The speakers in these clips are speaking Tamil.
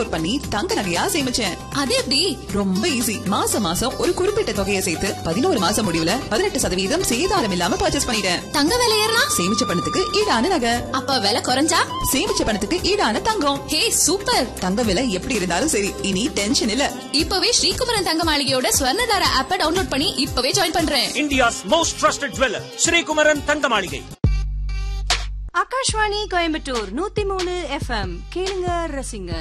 ஸ்டோர் பண்ணி தங்க நகையா சேமிச்சேன் அது எப்படி ரொம்ப ஈஸி மாசம் மாசம் ஒரு குறிப்பிட்ட தொகையை சேர்த்து பதினோரு மாசம் முடிவுல பதினெட்டு சதவீதம் சேதாரம் இல்லாம பர்ச்சேஸ் பண்ணிட்டேன் தங்க விலை ஏறினா சேமிச்ச பணத்துக்கு ஈடான நகை அப்ப விலை குறைஞ்சா சேமிச்ச பணத்துக்கு ஈடான தங்கம் ஹே சூப்பர் தங்க விலை எப்படி இருந்தாலும் சரி இனி டென்ஷன் இல்ல இப்பவே ஸ்ரீகுமரன் தங்க மாளிகையோட ஸ்வர்ணதார ஆப்ப டவுன்லோட் பண்ணி இப்பவே ஜாயின் பண்றேன் India's most trusted jeweler, Srikumaran Thangamaligai. Akashvani Coimbatore நூத்தி மூணு எஃப்எம் கேளுங்க ரசிங்க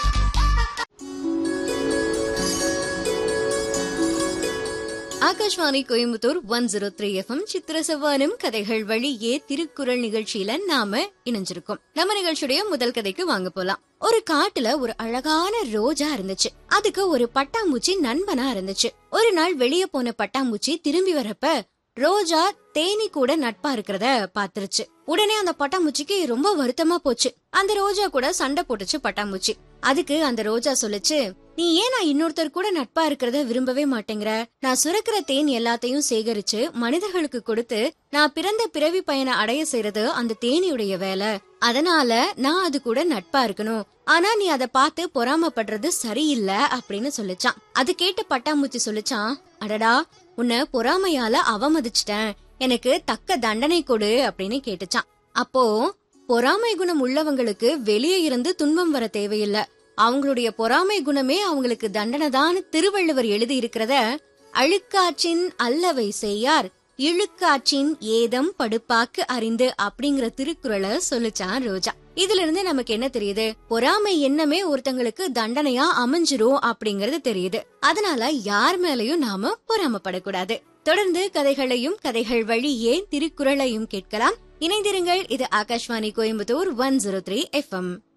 Akashvani Coimbatore one zero three FM சித்திர செவ்வானம் கதைகள் வழியே திருக்குறள் நிகழ்ச்சியில நாம இணைஞ்சிருக்கோம் நம்ம நிகழ்ச்சியுடைய முதல் கதைக்கு வாங்க போலாம் ஒரு காட்டுல ஒரு அழகான ரோஜா இருந்துச்சு அதுக்கு ஒரு பட்டாம்பூச்சி நண்பனா இருந்துச்சு ஒரு நாள் வெளியே போன பட்டாம்பூச்சி திரும்பி வரப்ப ரோஜா தேனி கூட நட்பா இருக்கிறத பாத்துருச்சு உடனே அந்த பட்டாம்பூச்சிக்கு ரொம்ப வருத்தமா போச்சு அந்த ரோஜா கூட சண்டை போட்டுச்சு பட்டாம்பூச்சி அதுக்கு அந்த ரோஜா சொல்லுச்சு நீ ஏன் நான் இன்னொருத்தர் கூட நட்பா இருக்கிறத விரும்பவே மாட்டேங்கிற நான் சுரக்கிற தேன் எல்லாத்தையும் சேகரிச்சு மனிதர்களுக்கு கொடுத்து நான் பிறந்த பிறவி பயனை அடைய செய்யறது அந்த தேனியுடைய வேலை அதனால நான் அது கூட நட்பா இருக்கணும் ஆனா நீ அதை பார்த்து பொறாமப்படுறது சரியில்லை அப்படின்னு சொல்லிச்சான் அது கேட்டு பட்டாம்பூச்சி சொல்லிச்சான் அடடா உன்னை பொறாமையால அவமதிச்சிட்டேன் எனக்கு தக்க தண்டனை கொடு அப்படின்னு கேட்டுச்சான் அப்போ பொறாமை குணம் உள்ளவங்களுக்கு வெளியே இருந்து துன்பம் வர தேவையில்ல அவங்களுடைய பொறாமை குணமே அவங்களுக்கு தண்டனை தான் திருவள்ளுவர் எழுதி இருக்கிறத அழுக்காற்றின் அல்லவை செய்யார் இழுக்காற்றின் ஏதம் படுப்பாக்கு அறிந்து அப்படிங்கிற திருக்குறளை சொல்லிச்சான் ரோஜா இதுல இருந்து நமக்கு என்ன தெரியுது பொறாமை எண்ணமே ஒருத்தங்களுக்கு தண்டனையா அமைஞ்சிரும் அப்படிங்கறது தெரியுது அதனால யார் மேலயும் நாம பொறாமப்படக்கூடாது தொடர்ந்து கதைகளையும் கதைகள் வழியே திருக்குறளையும் கேட்கலாம் இணைந்திருங்கள் இது Akashvani Coimbatore one zero three FM